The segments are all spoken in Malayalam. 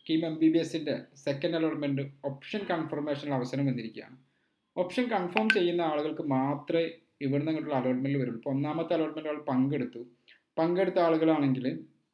കീം എം ബി ബി എസിൻ്റെ സെക്കൻഡ് അലോട്ട്മെൻറ്റ് ഓപ്ഷൻ കൺഫർമേഷൻ അവസരം വന്നിരിക്കുകയാണ് ഓപ്ഷൻ കൺഫേം ചെയ്യുന്ന ആളുകൾക്ക് മാത്രമേ ഇവിടുന്ന് അങ്ങോട്ടുള്ള അലോട്ട്മെൻറ്റിൽ വരുള്ളൂ ഇപ്പോൾ ഒന്നാമത്തെ അലോട്ട്മെൻറ്റ് ആൾ പങ്കെടുത്തു പങ്കെടുത്ത ആളുകളാണെങ്കിൽ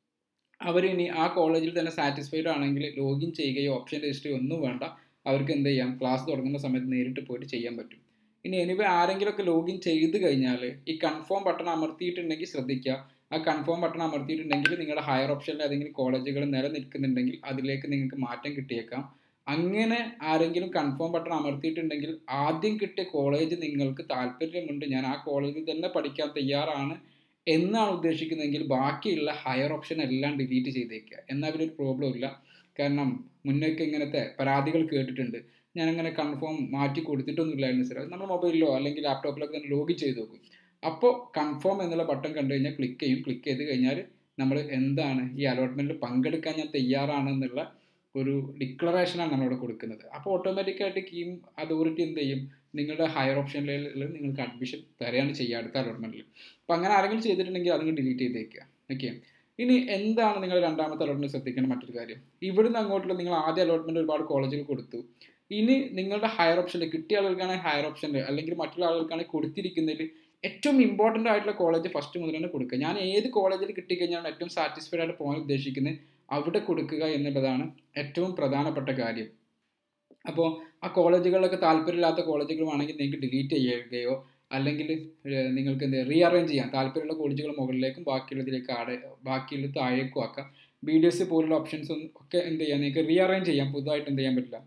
അവരിനി ആ കോളേജിൽ തന്നെ സാറ്റിസ്ഫൈഡ് ആണെങ്കിൽ ലോഗിൻ ചെയ്യുകയോ ഓപ്ഷൻ രജിസ്റ്റർ ഒന്നും വേണ്ട അവർക്ക് എന്ത് ചെയ്യാം ക്ലാസ് തുടങ്ങുന്ന സമയത്ത് നേരിട്ട് പോയിട്ട് ചെയ്യാൻ പറ്റും ഇനി എനിവേ ആരെങ്കിലുമൊക്കെ ലോഗിൻ ചെയ്ത് കഴിഞ്ഞാൽ ഈ കൺഫേം ബട്ടൺ അമർത്തിയിട്ടുണ്ടെങ്കിൽ ശ്രദ്ധിക്കുക ആ കൺഫേം ബട്ടൺ അമർത്തിയിട്ടുണ്ടെങ്കിൽ നിങ്ങളുടെ ഹയർ ഓപ്ഷനിൽ ഏതെങ്കിലും കോളേജുകൾ നിലനിൽക്കുന്നുണ്ടെങ്കിൽ അതിലേക്ക് നിങ്ങൾക്ക് മാറ്റം കിട്ടിയേക്കാം അങ്ങനെ ആരെങ്കിലും കൺഫേം ബട്ടൺ അമർത്തിയിട്ടുണ്ടെങ്കിൽ ആദ്യം കിട്ടിയ കോളേജ് നിങ്ങൾക്ക് താല്പര്യമുണ്ട് ഞാൻ ആ കോളേജിൽ തന്നെ പഠിക്കാൻ തയ്യാറാണ് എന്നാണ് ഉദ്ദേശിക്കുന്നതെങ്കിൽ ബാക്കിയുള്ള ഹയർ ഓപ്ഷൻ എല്ലാം ഡിലീറ്റ് ചെയ്തേക്കുക എന്നാൽ അതിലൊരു പ്രോബ്ലം ഇല്ല കാരണം മുന്നേക്ക് ഇങ്ങനത്തെ പരാതികൾ കേട്ടിട്ടുണ്ട് ഞാനങ്ങനെ കൺഫേം മാറ്റി കൊടുത്തിട്ടൊന്നുമില്ലായിരുന്നു സാർ നമ്മൾ മൊബൈലിലോ അല്ലെങ്കിൽ ലാപ്ടോപ്പിലൊക്കെ തന്നെ ലോഗിൻ ചെയ്ത് നോക്കും അപ്പോൾ കൺഫേം എന്നുള്ള ബട്ടൺ കണ്ടു കഴിഞ്ഞാൽ ക്ലിക്ക് ചെയ്യും ക്ലിക്ക് ചെയ്ത് കഴിഞ്ഞാൽ നമ്മൾ എന്താണ് ഈ അലോട്ട്മെൻറ്റിൽ പങ്കെടുക്കാൻ ഞാൻ തയ്യാറാണെന്നുള്ള ഒരു ഡിക്ലറേഷനാണ് നമ്മളവിടെ കൊടുക്കുന്നത് അപ്പോൾ ഓട്ടോമാറ്റിക്കായിട്ട് കീം അതോറിറ്റി എന്ത് ചെയ്യും നിങ്ങളുടെ ഹയർ ഓപ്ഷനിൽ നിങ്ങൾക്ക് അഡ്മിഷൻ തരികയാണ് ചെയ്യുക അടുത്ത അലോട്ട്മെൻറ്റിൽ അപ്പോൾ അങ്ങനെ ആരെങ്കിലും ചെയ്തിട്ടുണ്ടെങ്കിൽ അതങ്ങ് ഡിലീറ്റ് ചെയ്തേക്കുക ഓക്കെ ഇനി എന്താണ് നിങ്ങൾ രണ്ടാമത്തെ അലോട്ട്മെൻറ്റ് ശ്രദ്ധിക്കേണ്ട മറ്റൊരു കാര്യം ഇവിടുന്ന് അങ്ങോട്ടുള്ള നിങ്ങൾ ആദ്യ അലോട്ട്മെൻറ്റ് ഒരുപാട് കോളേജുകൾ കൊടുത്തു ഇനി നിങ്ങളുടെ ഹയർ ഓപ്ഷനിൽ കിട്ടിയ ആളുകൾക്കാണെങ്കിൽ ഹയർ ഓപ്ഷനിൽ അല്ലെങ്കിൽ മറ്റുള്ള ആളുകൾക്കാണെങ്കിൽ കൊടുത്തിരിക്കുന്നതിൽ ഏറ്റവും ഇമ്പോർട്ടൻ്റ് ആയിട്ടുള്ള കോളേജ് ഫസ്റ്റ് മുതൽ തന്നെ കൊടുക്കുക ഞാൻ ഏത് കോളേജിൽ കിട്ടിക്കഴിഞ്ഞാൽ ഏറ്റവും സാറ്റിസ്ഫൈഡ് ആയിട്ട് പോകാൻ ഉദ്ദേശിക്കുന്നത് അവിടെ കൊടുക്കുക എന്നുള്ളതാണ് ഏറ്റവും പ്രധാനപ്പെട്ട കാര്യം അപ്പോൾ ആ കോളേജുകളിലൊക്കെ താല്പര്യമില്ലാത്ത കോളേജുകളുമാണെങ്കിൽ നിങ്ങൾക്ക് ഡിലീറ്റ് ചെയ്യുകയോ അല്ലെങ്കിൽ നിങ്ങൾക്ക് എന്ത് റീഅറേഞ്ച് ചെയ്യാം താല്പര്യമുള്ള കോളേജുകൾ മുകളിലേക്കും ബാക്കിയുള്ളതിലേക്ക് ആടെ ബാക്കിയുള്ള താഴേക്കും ആക്കാം ബി ഡി എസ് പോലുള്ള ഓപ്ഷൻസ് ഒക്കെ എന്ത് ചെയ്യാം നിങ്ങൾക്ക് റീഅറേഞ്ച് ചെയ്യാം പുതുതായിട്ട് എന്ത് ചെയ്യാൻ പറ്റില്ല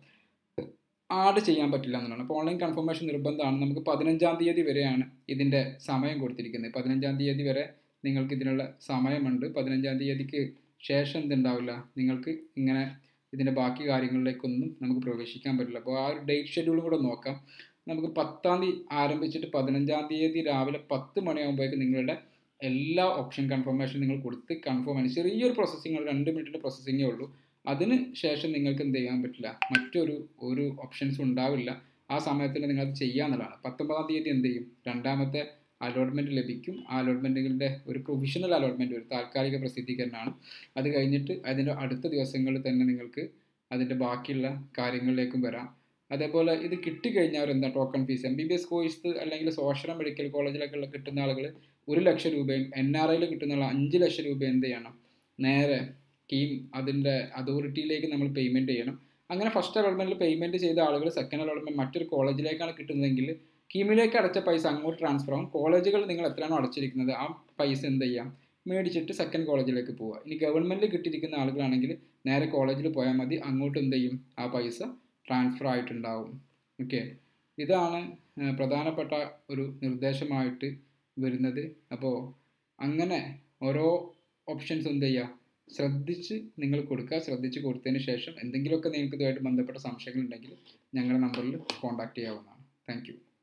ആഡ് ചെയ്യാൻ പറ്റില്ല എന്നുള്ളതാണ് അപ്പോൾ ഓൺലൈൻ കൺഫർമേഷൻ നിർബന്ധമാണ് നമുക്ക് പതിനഞ്ചാം തീയതി വരെയാണ് ഇതിൻ്റെ സമയം കൊടുത്തിരിക്കുന്നത് പതിനഞ്ചാം തീയതി വരെ നിങ്ങൾക്ക് ഇതിനുള്ള സമയമുണ്ട് പതിനഞ്ചാം തീയതിക്ക് ശേഷം എന്തുണ്ടാവില്ല നിങ്ങൾക്ക് ഇങ്ങനെ ഇതിൻ്റെ ബാക്കി കാര്യങ്ങളിലേക്കൊന്നും നമുക്ക് പ്രവേശിക്കാൻ പറ്റില്ല അപ്പോൾ ആ ഒരു ഡേറ്റ് ഷെഡ്യൂളും കൂടെ നോക്കാം നമുക്ക് പത്താം തീയതി ആരംഭിച്ചിട്ട് പതിനഞ്ചാം തീയതി രാവിലെ പത്ത് മണിയാകുമ്പോഴേക്കും നിങ്ങളുടെ എല്ലാ ഓപ്ഷൻ കൺഫർമേഷൻ നിങ്ങൾ കൊടുത്ത് കൺഫേം ആണ് ചെറിയൊരു പ്രോസസ്സിങ് രണ്ട് മിനിറ്റിൻ്റെ പ്രോസസ്സിങ്ങേ ഉള്ളൂ അതിന് ശേഷം നിങ്ങൾക്ക് എന്ത് ചെയ്യാൻ പറ്റില്ല മറ്റൊരു ഒരു ഓപ്ഷൻസ് ഉണ്ടാവില്ല ആ സമയത്തിൽ നിങ്ങൾ അത് ചെയ്യാന്നുള്ളതാണ് പത്തൊമ്പതാം തീയതി എന്ത് ചെയ്യും രണ്ടാമത്തെ അലോട്ട്മെൻറ്റ് ലഭിക്കും ആ അലോട്ട്മെൻറ്റുകളുടെ ഒരു പ്രൊവിഷണൽ അലോട്ട്മെൻറ്റ് ഒരു താൽക്കാലിക പ്രസിദ്ധീകരണമാണ് അത് കഴിഞ്ഞിട്ട് അതിൻ്റെ അടുത്ത ദിവസങ്ങളിൽ തന്നെ നിങ്ങൾക്ക് അതിൻ്റെ ബാക്കിയുള്ള കാര്യങ്ങളിലേക്കും വരാം അതേപോലെ ഇത് കിട്ടിക്കഴിഞ്ഞാൽ എന്താ token fee M B B S course അല്ലെങ്കിൽ സോഷ്യൽ മെഡിക്കൽ കോളേജിലൊക്കെ കിട്ടുന്ന ആളുകൾ ഒരു ലക്ഷം രൂപയും എൻ ആർ ഐയിൽ കിട്ടുന്ന ആൾ അഞ്ച് ലക്ഷം രൂപ എന്ത് ചെയ്യണം നേരെ ടീം അതിൻ്റെ അതോറിറ്റിയിലേക്ക് നമ്മൾ പേയ്മെൻറ്റ് ചെയ്യണം അങ്ങനെ ഫസ്റ്റ് അലോട്ട്മെൻറ്റിൽ പേയ്മെൻറ്റ് ചെയ്ത ആളുകൾ സെക്കൻഡ് അലോട്ട്മെൻറ്റ് മറ്റൊരു കോളേജിലേക്കാണ് കിട്ടുന്നതെങ്കിൽ കീമിലേക്ക് അടച്ച പൈസ അങ്ങോട്ട് ട്രാൻസ്ഫർ ആവും കോളേജുകൾ നിങ്ങൾ എത്രയാണോ അടച്ചിരിക്കുന്നത് ആ പൈസ എന്ത് ചെയ്യാം മേടിച്ചിട്ട് സെക്കൻഡ് കോളേജിലേക്ക് പോവുക ഇനി ഗവൺമെൻറ്റിൽ കിട്ടിയിരിക്കുന്ന ആളുകളാണെങ്കിൽ നേരെ കോളേജിൽ പോയാൽ മതി അങ്ങോട്ട് എന്ത് ചെയ്യും ആ പൈസ ട്രാൻസ്ഫർ ആയിട്ടുണ്ടാവും ഓക്കെ ഇതാണ് പ്രധാനപ്പെട്ട ഒരു നിർദ്ദേശമായിട്ട് വരുന്നത് അപ്പോൾ അങ്ങനെ ഓരോ ഓപ്ഷൻസ് എന്ത് ചെയ്യുക ശ്രദ്ധിച്ച് നിങ്ങൾ കൊടുക്കുക ശ്രദ്ധിച്ച് കൊടുത്തതിന് ശേഷം എന്തെങ്കിലുമൊക്കെ നിങ്ങൾക്ക് ഇതുമായിട്ട് ബന്ധപ്പെട്ട സംശയങ്ങളുണ്ടെങ്കിൽ ഞങ്ങളുടെ നമ്പറിൽ കോൺടാക്റ്റ് ചെയ്യാവുന്നതാണ് താങ്ക്